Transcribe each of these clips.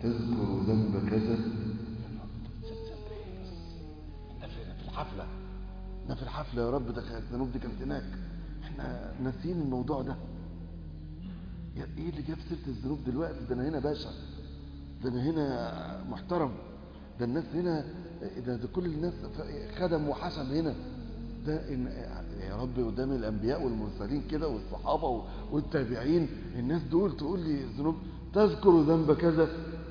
تذكر ذنب كذا احنا في في الحفلة احنا في الحفلة يا رب ده كانت الذنوب دي كانت هناك احنا ناسيين الموضوع ده يا ايه اللي جاب سيرة الذنوب دلوقتي ده انا هنا باشا ده انا هنا محترم ده الناس هنا ده, ده كل الناس ف- خدم وحشم هنا ده إن يا رب قدام الانبياء والمرسلين كده والصحابه والتابعين الناس دول تقول لي الذنوب تذكر ذنب كذا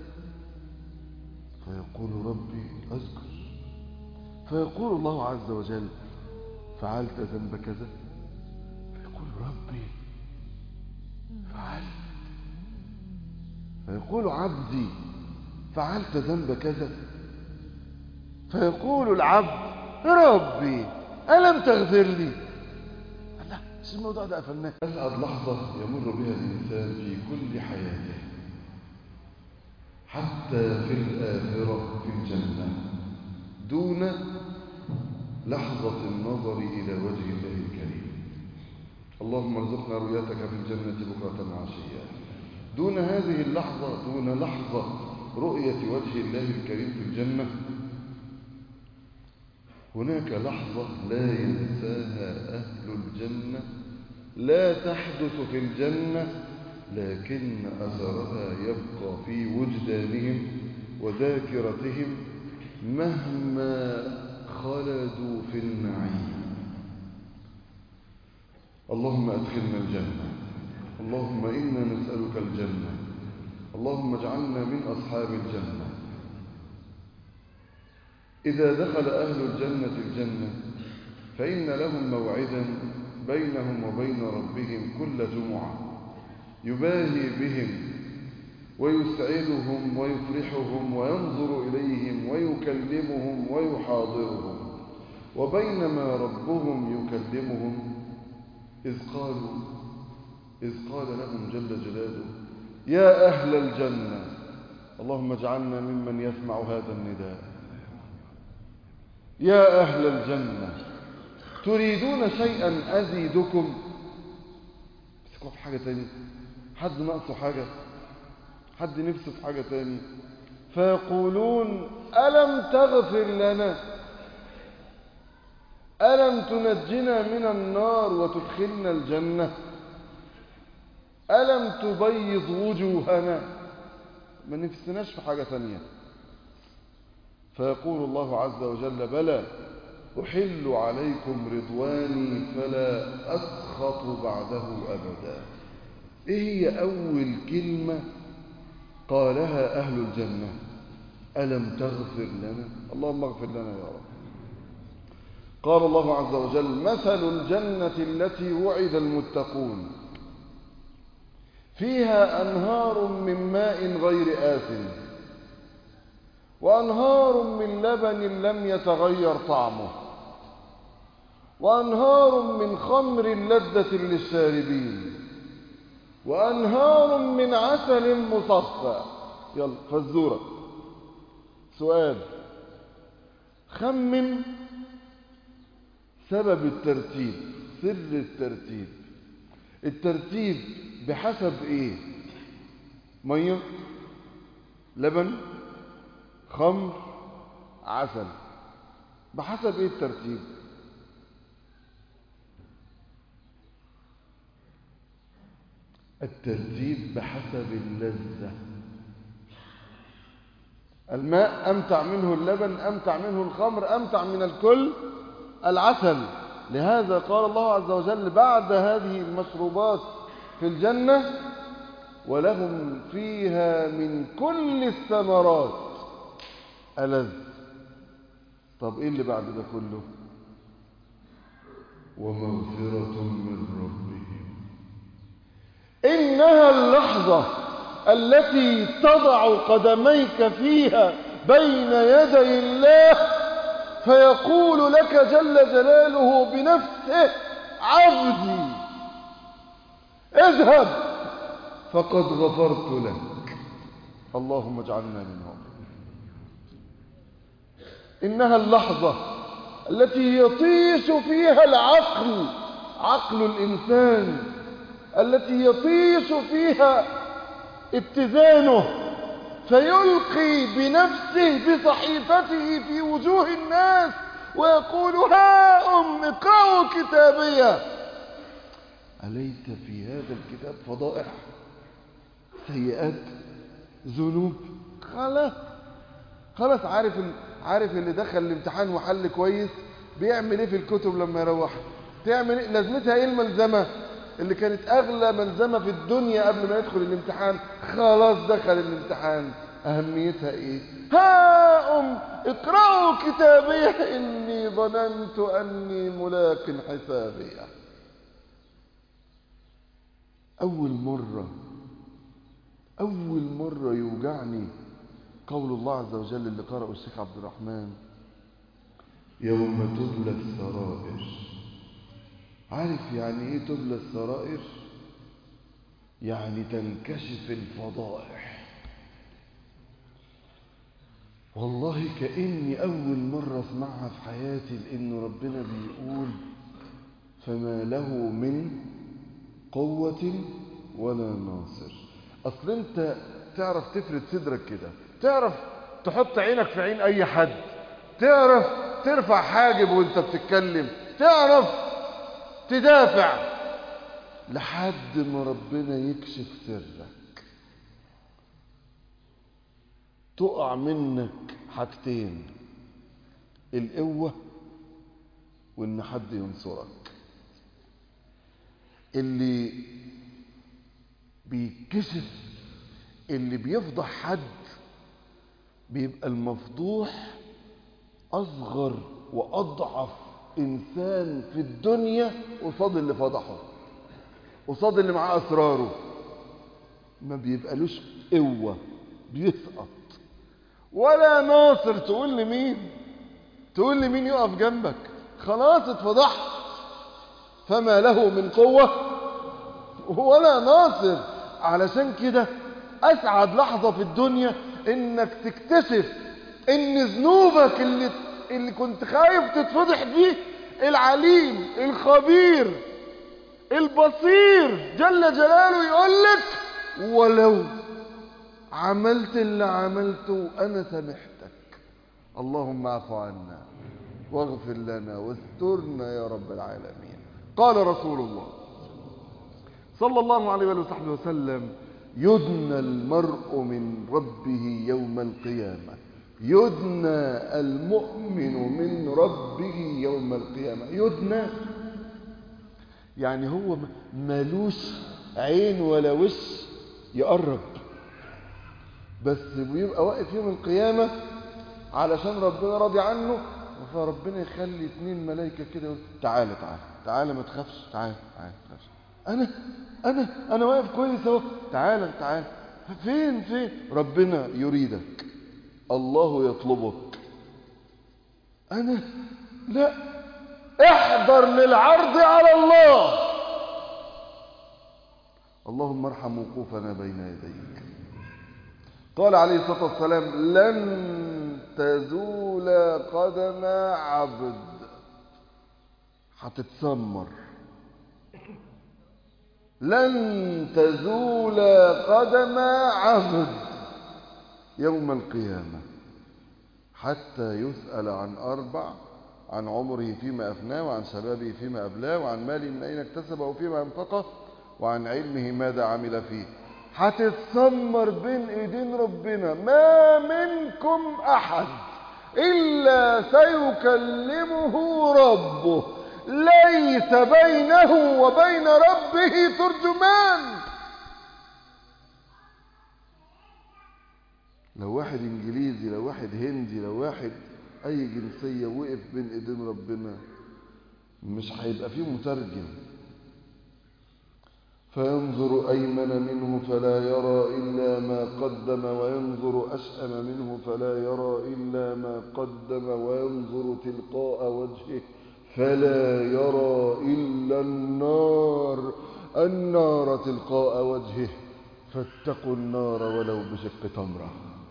فيقول ربي اذكر فيقول الله عز وجل فعلت ذنب كذا فيقول ربي فعلت فيقول عبدي فعلت ذنب كذا فيقول العبد ربي ألم تغفر لي لا مش الموضوع ده قفلناه أسعد لحظة يمر بها الإنسان في كل حياته حتى في الآخرة في الجنة دون لحظة النظر إلى وجه الله الكريم اللهم ارزقنا رؤيتك في الجنة بكرة وعشيا دون هذه اللحظة دون لحظة رؤية وجه الله الكريم في الجنة هناك لحظة لا ينساها أهل الجنة لا تحدث في الجنة لكن أثرها يبقى في وجدانهم وذاكرتهم مهما خلدوا في النعيم اللهم أدخلنا الجنة اللهم إنا نسألك الجنة اللهم اجعلنا من أصحاب الجنة إذا دخل أهل الجنة الجنة فإن لهم موعدا بينهم وبين ربهم كل جمعة يباهي بهم ويسعدهم ويفرحهم وينظر إليهم ويكلمهم ويحاضرهم وبينما ربهم يكلمهم إذ قالوا إذ قال لهم جل جلاله يا أهل الجنة اللهم اجعلنا ممن يسمع هذا النداء يا أهل الجنة تريدون شيئا أزيدكم بس في حاجة تاني حد ناقصه حاجة حد نفسه في حاجة تاني فيقولون ألم تغفر لنا ألم تنجنا من النار وتدخلنا الجنة ألم تبيض وجوهنا ما نفسناش في حاجة تانية فيقول الله عز وجل بلى أحل عليكم رضواني فلا أسخط بعده أبدا إيه هي أول كلمة قالها أهل الجنة ألم تغفر لنا اللهم اغفر لنا يا رب قال الله عز وجل مثل الجنة التي وعد المتقون فيها أنهار من ماء غير آثم وأنهار من لبن لم يتغير طعمه وأنهار من خمر لذة للشاربين وأنهار من عسل مصفى يلا فزورة سؤال خمن سبب الترتيب سر الترتيب الترتيب بحسب ايه ميه لبن خمر عسل بحسب ايه الترتيب الترتيب بحسب اللذة الماء أمتع منه اللبن أمتع منه الخمر أمتع من الكل العسل لهذا قال الله عز وجل بعد هذه المشروبات في الجنة ولهم فيها من كل الثمرات ألذ طب إيه اللي بعد ده كله ومغفرة من ربهم إنها اللحظة التي تضع قدميك فيها بين يدي الله فيقول لك جل جلاله بنفسه عبدي اذهب فقد غفرت لك اللهم اجعلنا منهم إنها اللحظة التي يطيش فيها العقل عقل الإنسان التي يطيش فيها اتزانه فيلقي بنفسه بصحيفته في وجوه الناس ويقول ها أم اقرأوا كتابية أليس في هذا الكتاب فضائح سيئات ذنوب خلاص خلاص عارف ال... عارف اللي دخل الامتحان وحل كويس بيعمل ايه في الكتب لما يروح تعمل ايه لازمتها ايه الملزمه اللي كانت اغلى ملزمه في الدنيا قبل ما يدخل الامتحان خلاص دخل الامتحان اهميتها ايه ها ام اقرأوا كتابي اني ظننت اني ملاق حسابيه اول مره اول مره يوجعني قول الله عز وجل اللي قرأه الشيخ عبد الرحمن يوم تبلى السرائر عارف يعني ايه تبلى السرائر يعني تنكشف الفضائح والله كأني أول مرة أسمعها في حياتي لأن ربنا بيقول فما له من قوة ولا ناصر أصل أنت تعرف تفرد صدرك كده تعرف تحط عينك في عين أي حد تعرف ترفع حاجب وانت بتتكلم تعرف تدافع لحد ما ربنا يكشف سرك تقع منك حاجتين القوة وان حد ينصرك اللي بيكشف اللي بيفضح حد بيبقى المفضوح أصغر وأضعف إنسان في الدنيا قصاد اللي فضحه قصاد اللي معاه أسراره ما بيبقالوش قوة بيسقط ولا ناصر تقول لمين تقول لمين يقف جنبك خلاص اتفضحت فما له من قوة ولا ناصر علشان كده أسعد لحظة في الدنيا إنك تكتشف إن ذنوبك اللي اللي كنت خايف تتفضح بيه العليم الخبير البصير جل جلاله يقول لك ولو عملت اللي عملته أنا سامحتك اللهم اعف عنا واغفر لنا واسترنا يا رب العالمين قال رسول الله صلى الله عليه وصحبه وسلم يدنى المرء من ربه يوم القيامة يدنى المؤمن من ربه يوم القيامة يدنى يعني هو مالوش عين ولا وش يقرب بس بيبقى واقف يوم القيامة علشان ربنا راضي عنه فربنا يخلي اتنين ملايكة كده يقول تعالى تعالى تعالى ما تخافش تعالى تعالى ما تخافش انا انا انا واقف كويس اهو تعالى تعالى فين فين ربنا يريدك الله يطلبك انا لا احضر للعرض على الله اللهم ارحم وقوفنا بين يديك قال عليه الصلاة والسلام لن تزول قدم عبد هتتسمر لن تزول قدم عبد يوم القيامة حتى يسأل عن أربع عن عمره فيما أفناه وعن شبابه فيما أبلاه وعن ماله من أين اكتسبه وفيما أنفقه وعن علمه ماذا عمل فيه هتتسمر بين ايدين ربنا ما منكم احد الا سيكلمه ربه ليس بينه وبين ربه ترجمان لو واحد انجليزي لو واحد هندي لو واحد اي جنسية وقف بين ايدين ربنا مش هيبقى فيه مترجم فينظر أيمن منه فلا يرى إلا ما قدم وينظر أشأم منه فلا يرى إلا ما قدم وينظر تلقاء وجهه فلا يرى إلا النار النار تلقاء وجهه فاتقوا النار ولو بشق تمرة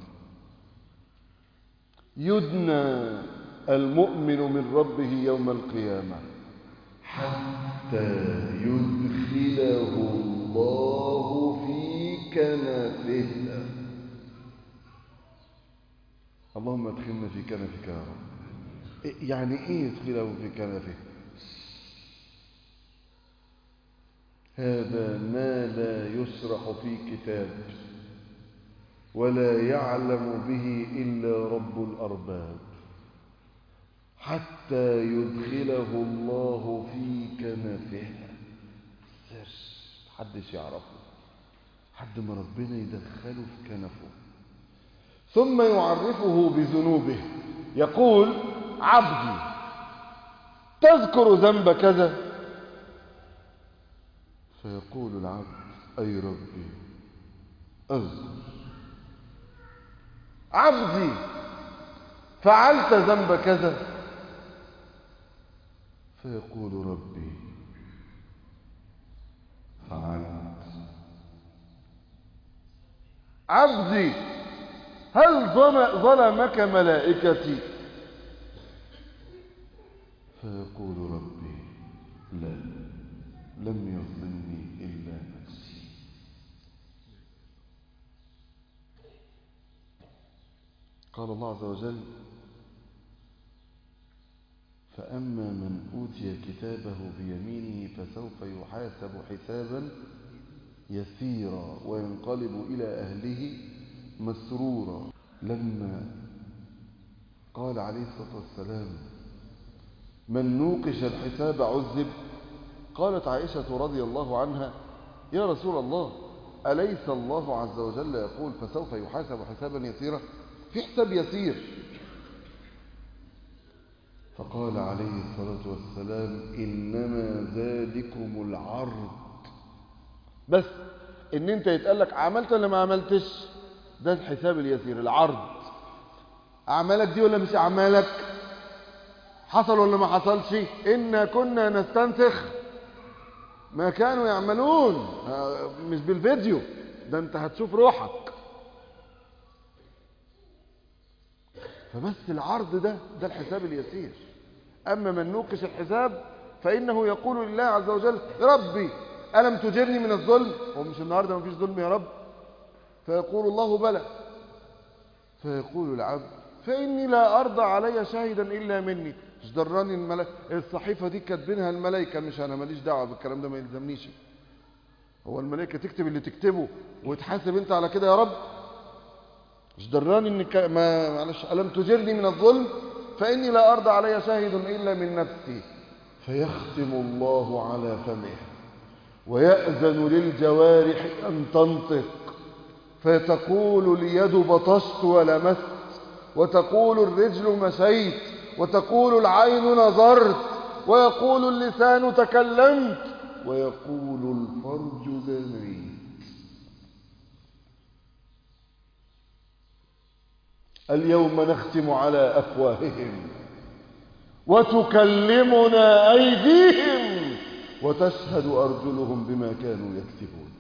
يدنى المؤمن من ربه يوم القيامة حتى يدخله الله في كنفه اللهم ادخلنا في كنفك يا رب إيه- يعني ايه يدخله في كنفه هذا ما لا يشرح في كتاب ولا يعلم به إلا رب الأرباب حتى يدخله الله في كنفه سر محدش يعرفه حد ما ربنا يدخله في كنفه ثم يعرفه بذنوبه يقول عبدي تذكر ذنب كذا فيقول العبد أي ربي أذكر عبدي فعلت ذنب كذا فيقول ربي فعلت عبدي هل ظلم- ظلمك ملائكتي فيقول ربي لا لم يظلمني إلا نفسي قال الله عز وجل فأما من أوتي كتابه بيمينه فسوف يحاسب حسابا يسيرا وينقلب إلى أهله مسرورا لما قال عليه الصلاة والسلام من نوقش الحساب عذب قالت عائشة رضي الله عنها يا رسول الله أليس الله عز وجل يقول فسوف يحاسب حسابا يسيرا في حساب يسير فقال عليه الصلاة والسلام إنما ذلكم العرض بس ان انت يتقال لك عملت ولا ما عملتش ده الحساب اليسير العرض اعمالك دي ولا مش اعمالك حصل ولا ما حصلش إنا كنا نستنسخ ما كانوا يعملون آه، مش بالفيديو ده انت هتشوف روحك فبس العرض ده ده الحساب اليسير أما من نوقش الحساب فإنه يقول لله عز وجل ربي ألم تجرني من الظلم هو مش النهاردة ما فيش ظلم يا رب فيقول الله بلى فيقول العبد فإني لا أرضى علي شاهدا إلا مني مش دراني الملائكة الصحيفة دي كاتبينها الملائكة مش أنا ماليش دعوة بالكلام ده ما يلزمنيش هو الملائكة تكتب اللي تكتبه وتحاسب أنت على كده يا رب مش دراني إن ك... ما معلش ألم تجرني من الظلم فإني لا أرضى علي شاهد إلا من نفسي فيختم الله على فمه ويأذن للجوارح أن تنطق فتقول اليد بطشت ولمست وتقول الرجل مشيت وتقول العين نظرت ويقول اللسان تكلمت ويقول الفرج زنيت اليوم نختم على أفواههم وتكلمنا أيديهم وتشهد أرجلهم بما كانوا يكسبون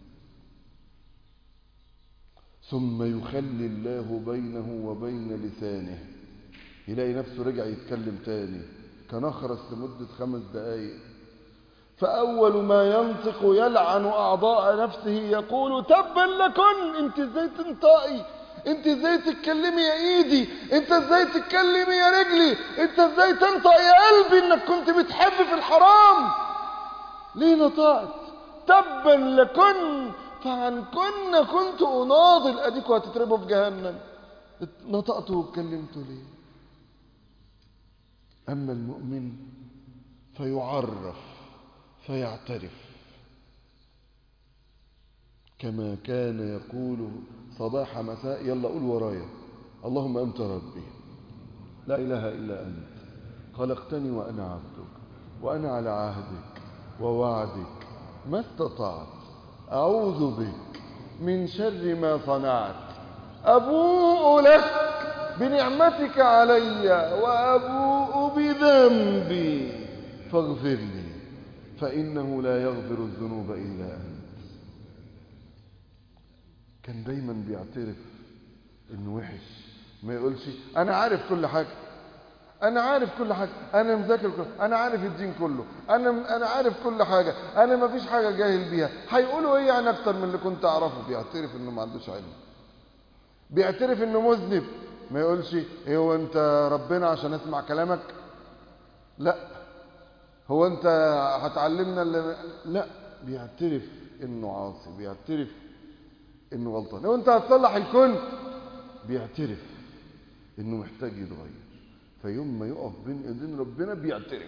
ثم يخلي الله بينه وبين لسانه يلاقي نفسه رجع يتكلم تاني كنخرس لمدة خمس دقايق فأول ما ينطق يلعن أعضاء نفسه يقول تبا لكن انت ازاي تنطقي انت ازاي تتكلمي يا ايدي انت ازاي تتكلمي يا رجلي انت ازاي تنطق يا قلبي انك كنت بتحب في الحرام ليه نطقت تبا لكن فعن كن كنت اناضل اديكوا هتتربوا في جهنم نطقت واتكلمت ليه اما المؤمن فيعرف فيعترف كما كان يقول صباح مساء يلا قول ورايا اللهم أنت ربي لا إله إلا أنت خلقتني وأنا عبدك وأنا على عهدك ووعدك ما استطعت أعوذ بك من شر ما صنعت أبوء لك بنعمتك علي وأبوء بذنبي فاغفر لي فإنه لا يغفر الذنوب إلا أنت كان دايما بيعترف انه وحش ما يقولش انا عارف كل حاجه انا عارف كل حاجه انا مذاكر كل انا عارف الدين كله انا انا عارف كل حاجه انا ما فيش حاجه جاهل بيها هيقولوا ايه يعني اكتر من اللي كنت اعرفه بيعترف انه ما عندوش علم بيعترف انه مذنب ما يقولش ايه هو انت ربنا عشان اسمع كلامك لا هو انت هتعلمنا اللي لا بيعترف انه عاصي بيعترف انه غلطان لو انت هتصلح الكون بيعترف انه محتاج يتغير فيوم ما يقف بين ايدين ربنا بيعترف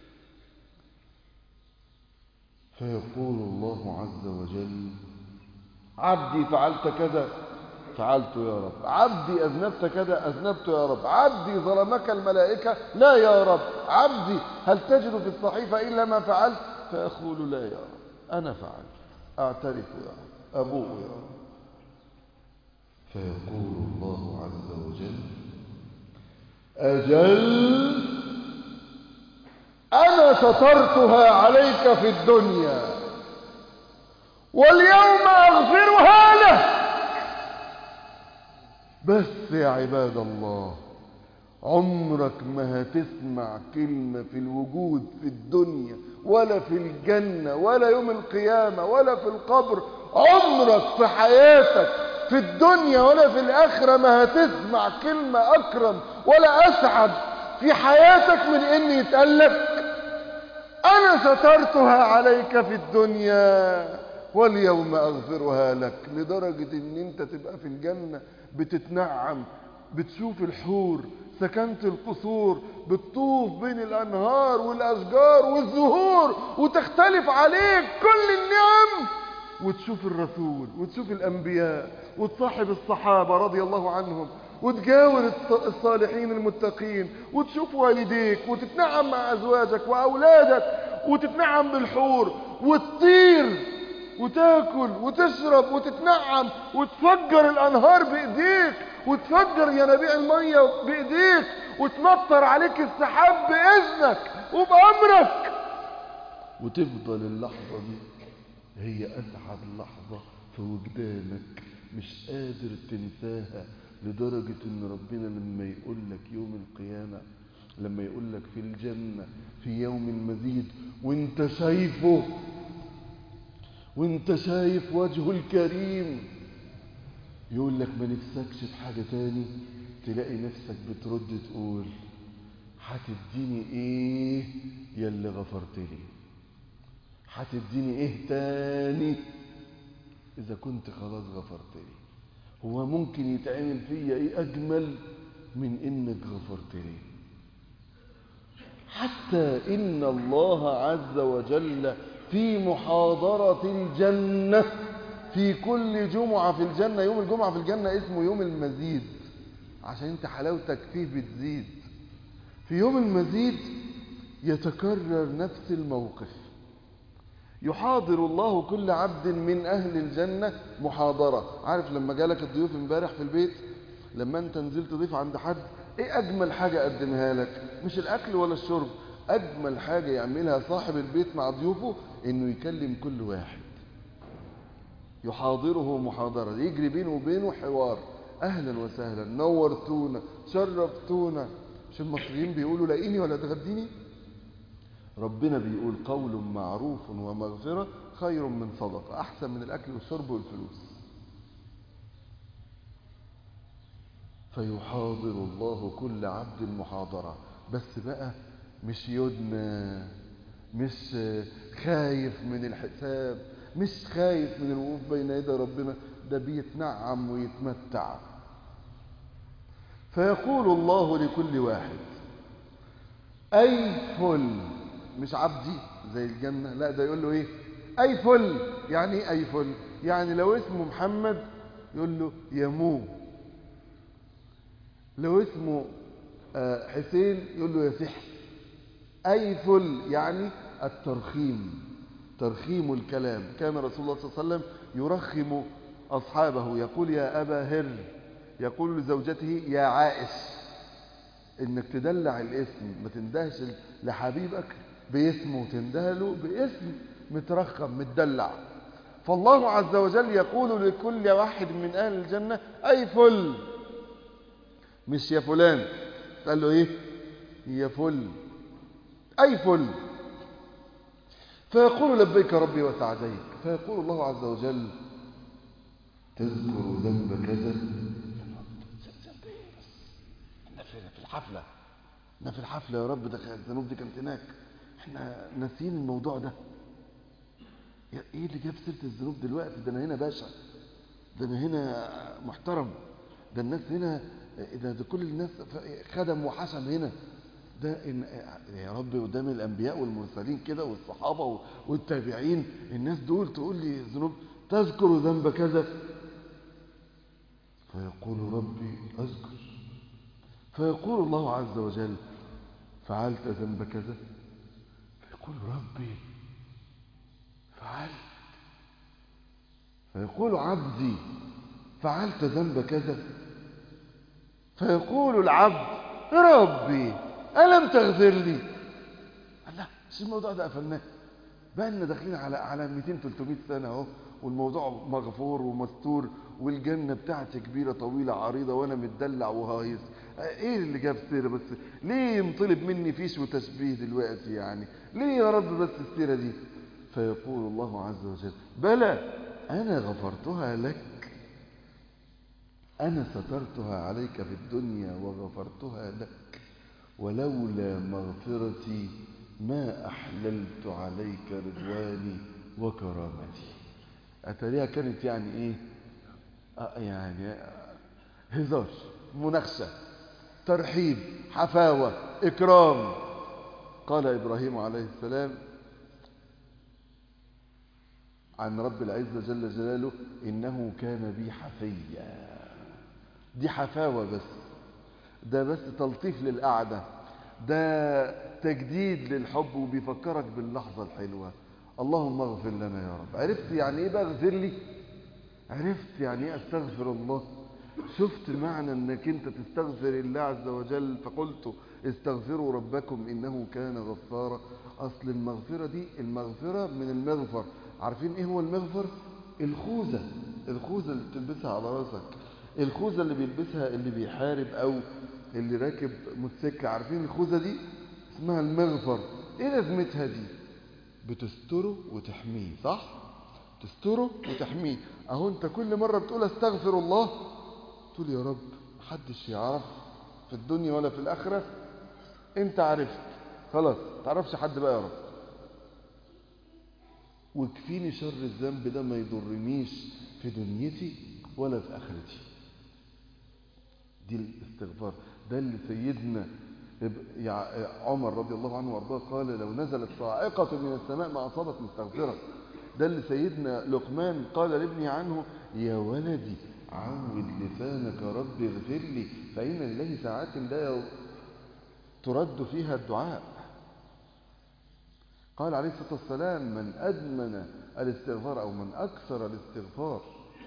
فيقول الله عز وجل عبدي فعلت كذا فعلت يا رب عبدي أذنبت كذا أذنبت يا رب عبدي ظلمك الملائكة لا يا رب عبدي هل تجد في الصحيفة إلا ما فعلت فأقول لا يا رب أنا فعلت أعترف يا رب أبوء يا رب فيقول الله عز وجل أجل أنا سترتها عليك في الدنيا واليوم أغفرها لك بس يا عباد الله عمرك ما هتسمع كلمة في الوجود في الدنيا ولا في الجنة ولا يوم القيامة ولا في القبر عمرك في حياتك في الدنيا ولا في الآخرة ما هتسمع كلمة أكرم ولا أسعد في حياتك من إن يتقلك أنا سترتها عليك في الدنيا واليوم أغفرها لك لدرجة إن أنت تبقى في الجنة بتتنعم بتشوف الحور سكنت القصور بتطوف بين الأنهار والأشجار والزهور وتختلف عليك كل النعم وتشوف الرسول وتشوف الأنبياء وتصاحب الصحابة رضي الله عنهم وتجاور الصالحين المتقين وتشوف والديك وتتنعم مع أزواجك وأولادك وتتنعم بالحور وتطير وتاكل وتشرب وتتنعم وتفجر الأنهار بإيديك وتفجر ينابيع المية بإيديك وتمطر عليك السحاب بإذنك وبأمرك وتفضل اللحظة دي هي أسعد لحظة في وجدانك مش قادر تنساها لدرجة ان ربنا لما يقول لك يوم القيامة لما يقول لك في الجنة في يوم المزيد وانت شايفه وانت شايف وجهه الكريم يقول لك ما نفسكش في حاجة تاني تلاقي نفسك بترد تقول هتديني ايه يلي غفرت لي هتديني ايه تاني اذا كنت خلاص غفرت لي هو ممكن يتعمل فيا ايه اجمل من انك غفرت لي حتى ان الله عز وجل في محاضرة الجنة في كل جمعة في الجنة يوم الجمعة في الجنة اسمه يوم المزيد عشان انت حلاوتك فيه بتزيد في يوم المزيد يتكرر نفس الموقف يحاضر الله كل عبد من أهل الجنة محاضرة عارف لما جالك الضيوف امبارح في البيت لما انت نزلت ضيف عند حد ايه اجمل حاجة قدمها لك مش الاكل ولا الشرب اجمل حاجة يعملها صاحب البيت مع ضيوفه انه يكلم كل واحد يحاضره محاضرة يجري بينه وبينه حوار اهلا وسهلا نورتونا شرفتونا مش المصريين بيقولوا لاقيني ولا تغديني ربنا بيقول قول معروف ومغفرة خير من صدقة أحسن من الأكل والشرب والفلوس فيحاضر الله كل عبد محاضرة بس بقى مش يدنى مش خايف من الحساب مش خايف من الوقوف بين يدي ربنا ده بيتنعم ويتمتع فيقول الله لكل واحد أي فل مش عبدي زي الجنة لا ده يقول له ايه اي فل يعني ايه اي فل يعني لو اسمه محمد يقول له يمو لو اسمه حسين يقول له يسح اي فل يعني الترخيم ترخيم الكلام كان رسول الله صلى الله عليه وسلم يرخم اصحابه يقول يا ابا هر يقول لزوجته يا عائش انك تدلع الاسم ما تندهش لحبيبك باسمه تندهله باسم مترخم متدلع فالله عز وجل يقول لكل واحد من أهل الجنة أي فل مش يا فلان قال له إيه يا فل أي فل فيقول لبيك ربي وسعديك فيقول الله عز وجل تذكر ذنب كذا الحفلة احنا في الحفلة يا رب ده كانت الذنوب دي كانت هناك احنا ناسيين الموضوع ده يا ايه اللي جاب سيرة الذنوب دلوقتي ده انا هنا باشا ده انا هنا محترم ده الناس هنا ده, ده كل الناس خدم وحشم هنا ده إن يا رب قدام الانبياء والمرسلين كده والصحابه والتابعين الناس دول تقول لي ذنوب تذكر ذنب كذا فيقول ربي اذكر فيقول الله عز وجل فعلت ذنب كذا فيقول ربي فعلت فيقول عبدي فعلت ذنب كذا فيقول العبد ربي ألم تغفر لي لا مش الموضوع ده قفلناه بقى لنا داخلين على على 200 300 سنه اهو والموضوع مغفور ومستور والجنه بتاعتي كبيره طويله عريضه وانا متدلع وهايص ايه اللي جاب سيره بس ليه مطلب مني فيش وتشبيه دلوقتي يعني ليه يا رب بس السيره دي فيقول الله عز وجل بلى انا غفرتها لك انا سترتها عليك في الدنيا وغفرتها لك ولولا مغفرتي ما أحللت عليك رضواني وكرامتي أتاريها كانت يعني إيه آه يعني آه هزار مناقشة ترحيب حفاوة إكرام قال إبراهيم عليه السلام عن رب العزة جل جلاله إنه كان بي حفيا دي حفاوة بس ده بس تلطيف للقعدة ده تجديد للحب وبيفكرك باللحظة الحلوة اللهم اغفر لنا يا رب عرفت يعني ايه بقى اغفر لي عرفت يعني ايه استغفر الله شفت معنى انك انت تستغفر الله عز وجل فقلت استغفروا ربكم انه كان غفارا اصل المغفرة دي المغفرة من المغفر عارفين ايه هو المغفر الخوذة الخوذة اللي بتلبسها على راسك الخوذة اللي بيلبسها اللي بيحارب او اللي راكب موتوسيكل عارفين الخوذة دي اسمها المغفر ايه لازمتها دي بتستره وتحميه صح تستره وتحميه اهو انت كل مرة بتقول استغفر الله تقول يا رب محدش يعرف في الدنيا ولا في الاخرة انت عرفت خلاص تعرفش حد بقى يا رب وكفيني شر الذنب ده ما يضرنيش في دنيتي ولا في اخرتي دي الاستغفار ده اللي سيدنا عمر رضي الله عنه وارضاه قال لو نزلت صاعقة من السماء ما أصابت مستغفرة ده اللي سيدنا لقمان قال لابني عنه يا ولدي عود لسانك رب اغفر لي فإن لله ساعات لا ترد فيها الدعاء قال عليه الصلاة والسلام من أدمن الاستغفار أو من أكثر الاستغفار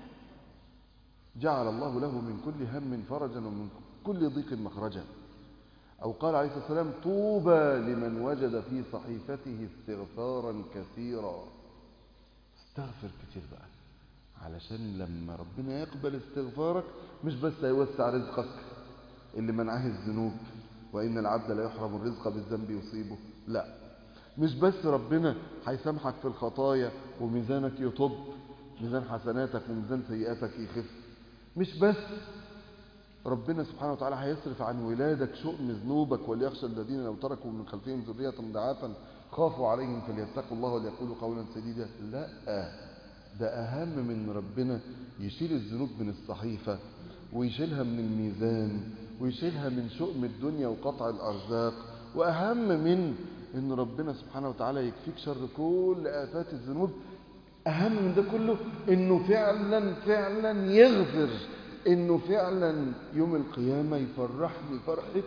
جعل الله له من كل هم فرجا ومن كل ضيق مخرجا أو قال عليه الصلاة والسلام طوبى لمن وجد في صحيفته استغفارا كثيرا استغفر كتير بقى علشان لما ربنا يقبل استغفارك مش بس هيوسع رزقك اللي منعه الذنوب وإن العبد لا يحرم الرزق بالذنب يصيبه لا مش بس ربنا هيسامحك في الخطايا وميزانك يطب ميزان حسناتك وميزان سيئاتك يخف مش بس ربنا سبحانه وتعالى هيصرف عن ولادك شؤم ذنوبك وليخشى الذين لو تركوا من خلفهم ذرية ضعافا خافوا عليهم فليتقوا الله وليقولوا قولا سديدا لا ده أهم من ربنا يشيل الذنوب من الصحيفة ويشيلها من الميزان ويشيلها من شؤم الدنيا وقطع الأرزاق وأهم من إن ربنا سبحانه وتعالى يكفيك شر كل آفات الذنوب أهم من ده كله إنه فعلا فعلا يغفر إنه فعلا يوم القيامة يفرحني فرحة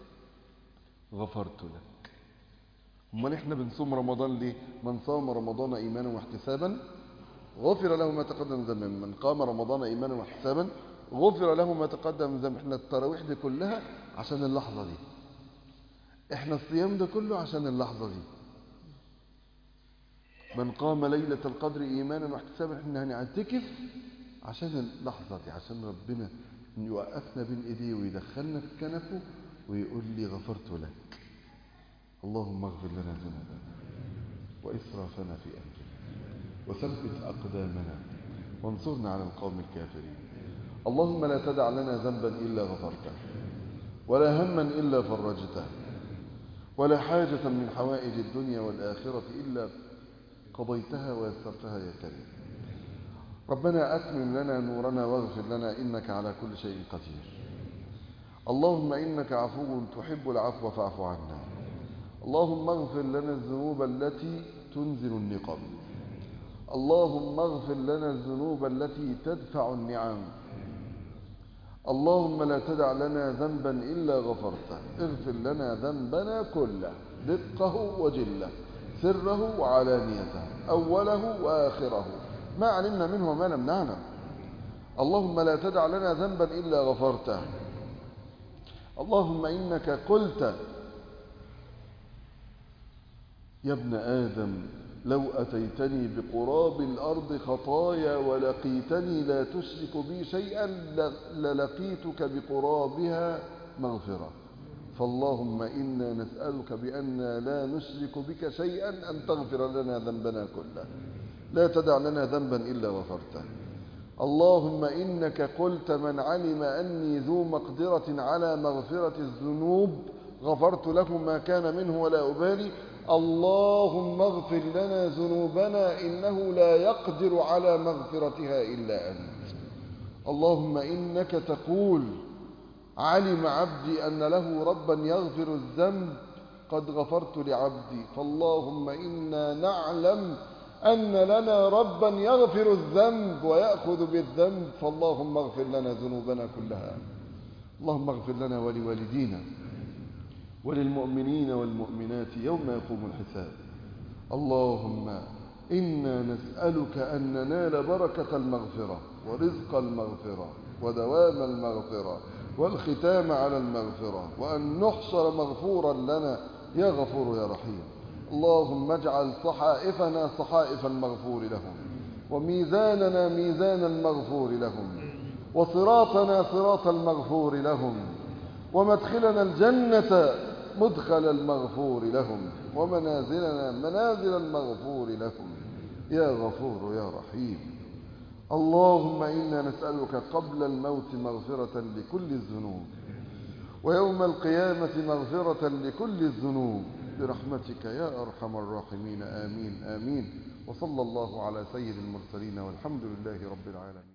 غفرت لك امال احنا بنصوم رمضان ليه من صام رمضان ايمانا واحتسابا غفر له ما تقدم من ذنبه من قام رمضان ايمانا واحتسابا غفر له ما تقدم من ذنبه احنا التراويح دي كلها عشان اللحظه دي احنا الصيام ده كله عشان اللحظه دي من قام ليلة القدر إيمانا واحتسابا احنا هنعتكف عشان اللحظة دي عشان ربنا يوقفنا بين ايديه ويدخلنا في كنفه ويقول لي غفرت لك اللهم اغفر لنا ذنوبنا وإسرافنا في أمرنا وثبت أقدامنا وانصرنا على القوم الكافرين اللهم لا تدع لنا ذنبا إلا غفرته ولا هما إلا فرجته ولا حاجة من حوائج الدنيا والآخرة إلا قضيتها ويسرتها يا كريم ربنا أتمم لنا نورنا واغفر لنا إنك على كل شيء قدير اللهم إنك عفو تحب العفو فاعف عنا اللهم اغفر لنا الذنوب التي تنزل النقم اللهم اغفر لنا الذنوب التي تدفع النعم اللهم لا تدع لنا ذنبا إلا غفرته اغفر لنا ذنبنا كله دقه وجله سره وعلانيته أوله وآخره ما علمنا منه وما لم نعلم اللهم لا تدع لنا ذنبا إلا غفرته اللهم إنك قلت يا ابن آدم لو أتيتني بقراب الأرض خطايا ولقيتني لا تشرك بي شيئا للقيتك بقرابها مغفرة فاللهم إنا نسألك بأننا لا نشرك بك شيئا أن تغفر لنا ذنبنا كله لا تدع لنا ذنبا إلا غفرته اللهم إنك قلت من علم أني ذو مقدرة على مغفرة الذنوب غفرت له ما كان منه ولا أبالي اللهم اغفر لنا ذنوبنا إنه لا يقدر على مغفرتها إلا أنت اللهم إنك تقول علم عبدي أن له ربا يغفر الذنب قد غفرت لعبدي فاللهم إنا نعلم أن لنا ربا يغفر الذنب ويأخذ بالذنب فاللهم اغفر لنا ذنوبنا كلها اللهم اغفر لنا ولوالدينا وللمؤمنين والمؤمنات يوم يقوم الحساب اللهم إنا نسألك أن ننال بركة المغفرة ورزق المغفرة ودوام المغفرة والختام على المغفرة وأن نحشر مغفورا لنا يا غفور يا رحيم اللهم اجعل صحائفنا صحائف المغفور لهم وميزاننا ميزان المغفور لهم وصراطنا صراط المغفور لهم ومدخلنا الجنة مدخل المغفور لهم ومنازلنا منازل المغفور لهم يا غفور يا رحيم اللهم إنا نسألك قبل الموت مغفرة لكل الذنوب ويوم القيامة مغفرة لكل الذنوب برحمتك يا أرحم الراحمين آمين آمين وصلى الله على سيد المرسلين والحمد لله رب العالمين